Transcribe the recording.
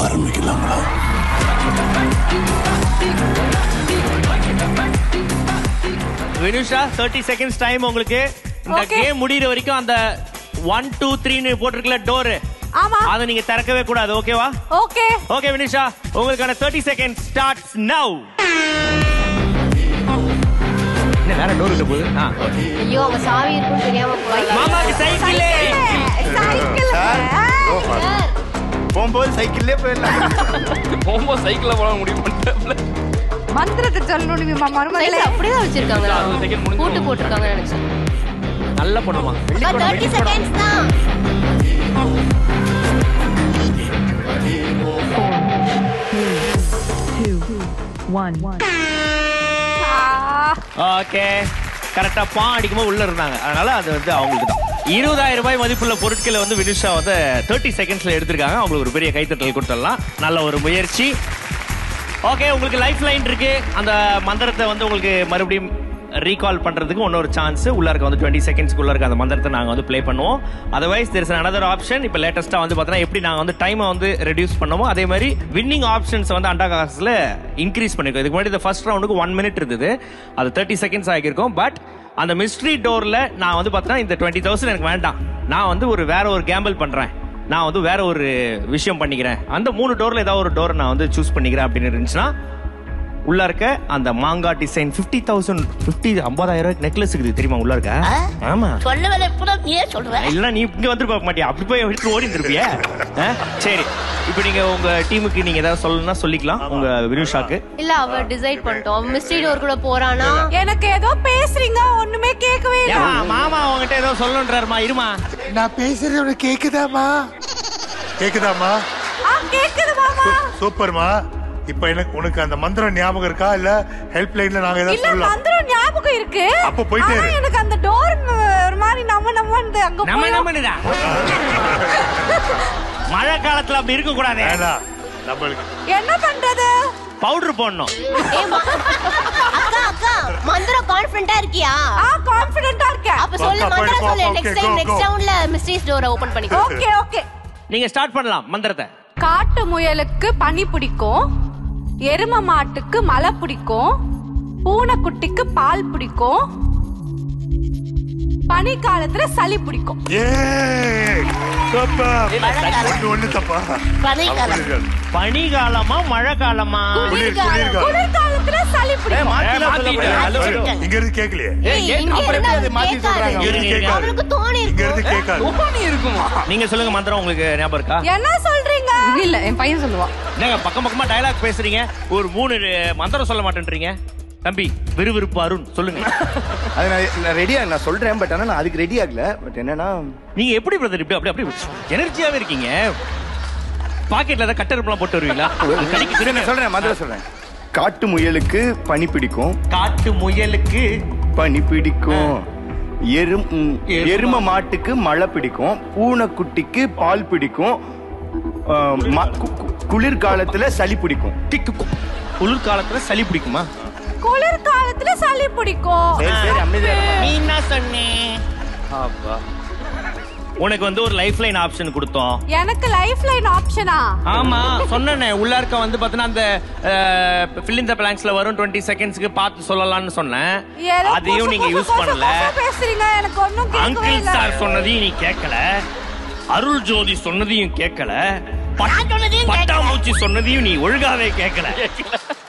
ஆரம்பிக்கலாங்களா Vinusha thirty seconds time உங்களுக்கு இந்த Okay. கேம் முடியிற வரைக்கும் அந்த ஒன் டூ த்ரீன்னு போட்டிருக்கல டோரு ஆமா அதை நீங்க திறக்கவே கூடாது ஓகேவா ஓகே ஓகே வினிஷா உங்களுக்கான தேர்ட்டி செகண்ட் ஸ்டார்ட்ஸ் நவ் என்ன வேற டோர் கிட்ட போகுது ஆ, okay. ஐயோ அங்க சாவி இருக்குன்னு தெரியாம போய் மாமாக்கு சைக்கிள் சைக்கிள் போகும்போது சைக்கிள்லயே போயிடலாம் போகும்போது சைக்கிள்ல போல முடிவு பண்ணிட்டேன் மந்திரத்தை சொல்லணும் நீ மருமகளே சைக்கிள் அப்படியே தான் வச்சிருக்காங்க அறுபது second முடிஞ்சிரும். கூட்டு போட்டிருக்காங்க நினைச்சேன் நல்ல பொண்ணுமா தேர்ட்டி செகண்ட்ஸ் தான் ஓகே கரெக்டா பா அடிக்கும்போது உள்ள இருந்தாங்க அதனால அது வந்து அவங்களுக்கு தான் இருபதாயிரம் ரூபாய் மதிப்புள்ள பொருட்களை வந்து வினுஷா வந்து தேர்ட்டி செகண்ட்ஸ்ல எடுத்திருக்காங்க அவங்களுக்கு ஒரு பெரிய கைத்தட்டல் கொடுத்துடலாம் நல்ல ஒரு முயற்சி ஓகே உங்களுக்கு லைஃப் லைன் இருக்கு அந்த மந்திரத்தை வந்து உங்களுக்கு மறுபடியும் ரீகால் பண்றதுக்கு இன்னொரு சான்ஸ் உள்ள இருக்க வந்து டுவெண்ட்டி செகண்ட்ஸ்க்குள்ள இருக்க அந்த மந்திரத்தை நாங்க வந்து ப்ளே பண்ணுவோம் otherwise there is another option இப்போ லேட்டஸ்டா வந்து பார்த்தீங்கன்னா எப்படி நாங்க வந்து டைமை வந்து ரெடியூஸ் பண்ணோமோ அதே மாதிரி வின்னிங் ஆப்ஷன்ஸ் வந்து அண்டா காசுல இன்க்ரீஸ் பண்ணிருக்கோம் இதுக்கு முன்னாடி இந்த ஃபர்ஸ்ட் ரவுண்டுக்கு ஒன் மினிட் இருந்தது அது தேர்ட்டி செகண்ட்ஸ் ஆகியிருக்கும் பட் அந்த மிஸ்ட்ரி டோர்ல நான் வந்து பார்த்தீங்கன்னா இந்த டுவெண்ட்டி தௌசண்ட் எனக்கு வேண்டாம் நான் வந்து ஒரு வேற ஒரு கேம்பிள் பண்றேன் நான் வந்து வேற ஒரு விஷயம் பண்ணிக்கிறேன் அந்த மூணு டோர்ல ஏதாவது ஒரு டோர் நான் வந்து சூஸ் பண்ணிக்கிறேன் அப்படின்னு இருந்துச்சுன்னா உள்ள இருக்க அந்த மாங்கா டிசைன் பிப்டி தௌசண்ட் பிப்டி ஐம்பதாயிரம் ரூபாய் நெக்லஸ் இருக்குது தெரியுமா உள்ள இருக்க ஆமா சொல்ல வேலை எப்படா நீயே சொல்ற இல்ல நீ இங்க வந்து பார்க்க மாட்டியா அப்படி போய் எடுத்து ஓடி இருந்திருப்பிய சரி இப்போ நீங்க உங்க டீமுக்கு நீங்க ஏதாவது சொல்லணும்னா சொல்லிக்கலாம் உங்க வினுஷாக்கு இல்ல அவ டிசைட் பண்ணிட்டோம் மிஸ்ட்ரி டோர் கூட போறானா எனக்கு ஏதோ பேசுறீங்க ஒண்ணுமே கேட்கவே இல்ல ஏம்மா, மாமா உங்ககிட்ட ஏதோ சொல்லணுன்றாருமா இருமா நான் பேசுறது உனக்கு கேக்குதாமா கேக்குதாமா ஆ கேக்குது மாமா சூப்பர்மா இப்ப எனக்கு உனக்கு அந்த மந்திரம் ஞாபகம் இருக்கா இல்ல ஹெல்ப் லைன்ல நாங்க ஏதாவது இல்ல சொல்லலாம் மந்திரம் ஞாபகம் இருக்கு அப்ப போயிட்டே ஆனா இரு. எனக்கு அந்த டோர் ஒரு மாதிரி நம்ம நம்ம அங்க நம்ம போய் நம்மனுதா மழை காலத்துல அப்படி இருக்க கூடாது வேணாம் நம்மளுக்கு என்ன பண்றது பவுடர் போடணும் ஏய், மா- அக்கா அக்கா மந்திரம் கான்ஃபிடண்டா இருக்கியா ஆ கான்ஃபிடென்ட்டா இருக்கேன் அப்ப சொல்லு அக்கா, மந்திரம் போயிடு, சொல்லு போ, next okay, time go, next go. ரவுண்ட்ல மிஸ்ட்ரிஸ் டோரை ஓபன் பண்ணிக்கோ ஓகே ஓகே நீங்க ஸ்டார்ட் பண்ணலாம் மந்திரத்தை காட்டு முயலுக்கு பனி பிடிக்கும் எரும மாட்டுக்கு மலை பிடிக்கும் பூனைக்குட்டிக்கு பால் பிடிக்கும் பனி காலத்துல சளி பிடிக்கும் ஏ சூப்பர் ஒண்ணு ஒண்ணு தப்பா பனிக்காலம் புரியுது. பனிகாலமா மழை காலமா குளிர் குளிர்காலம் குளிர்காலத்துல சளி பிடிக்கும் இங்க இருந்து கேக்கலையே ஏய், இங்க இருந்தா அவனுக்கு கேட்காது. இங்க இருந்து கேட்காது அவனுக்கு தோணி இங்க இருந்து இருக்கும் கேட்காது நீ இருக்குமா நீங்க சொல்லுங்க மந்திரம் உங்களுக்கு ஞாபகம் இருக்கா என்ன சொல்றீங்க இல்ல என் பையன் சொல்லுவான் என்னங்க பக்கம் பக்கமா டயலாக் பேசுறீங்க ஒரு மூணு மந்திரம் சொல்ல மாட்டேன்றீங்க தம்பி விறுவிறுப்பு அருண் சொல்லுங்க அது நான் நான் ரெடியா நான் சொல்றேன் பட் ஆனா நான் அதுக்கு ரெடி ஆகல பட் என்னன்னா நீங்க எப்படி பிரதர் இப்படி அப்படி அப்படி எனர்ஜியாவே இருக்கீங்க பாக்கெட்ல ஏதாவது கட்டருப்புலாம் போட்டு வருவீங்களா கடிக்கு சரி, திரும்ப நான் சொல்றேன் மந்திரம் சொல்றேன் காட்டு முயலுக்கு பனி பிடிக்கும் காட்டு முயலுக்கு பனி பிடிக்கும் எரும் ம், எரும- எரும மாட்டுக்கு மழை பிடிக்கும் பூனைக்குட்டிக்கு பால் பிடிக்கும் ஆ, ம- கு- கு- குளிர்காலத்துல சளி பிடிக்கும் டிக்கு கு- குளிர்காலத்துல சளி பிடிக்குமா குளிர்காலத்துல சளி பிடிக்கும் சரி சரி அமைதியா இருமா. நீ என்ன சொன்னே அப்பா. உனக்கு வந்து ஒரு லைஃப் லைன் ஆப்ஷன் கொடுத்தோம் எனக்கு லைஃப் லைன் ஆப்ஷனா ஆமா சொன்னேனே உள்ள இருக்க வந்து பாத்தீங்கன்னா அந்த ஃபில் இந்த பிளாங்க்ஸ்ல வரும் டுவெண்ட்டி செகண்ட்ஸ்க்கு பார்த்து சொல்லலாம்னு சொன்னேன் ஏதோ அதையும் கொசு, நீங்க கொசு, யூஸ் கொசு, பண்ணல கொசு பேசுறீங்க எனக்கு ஒண்ணும் கேட்கவே அங்கிள் இல்ல சார் சொன்னதையும் நீ கேட்கல அருள் ஜோதி சொன்னதையும் கேட்கல பட்டாம்பூச்சி சொன்னதையும் நீ ஒழுங்காவே கேட்கல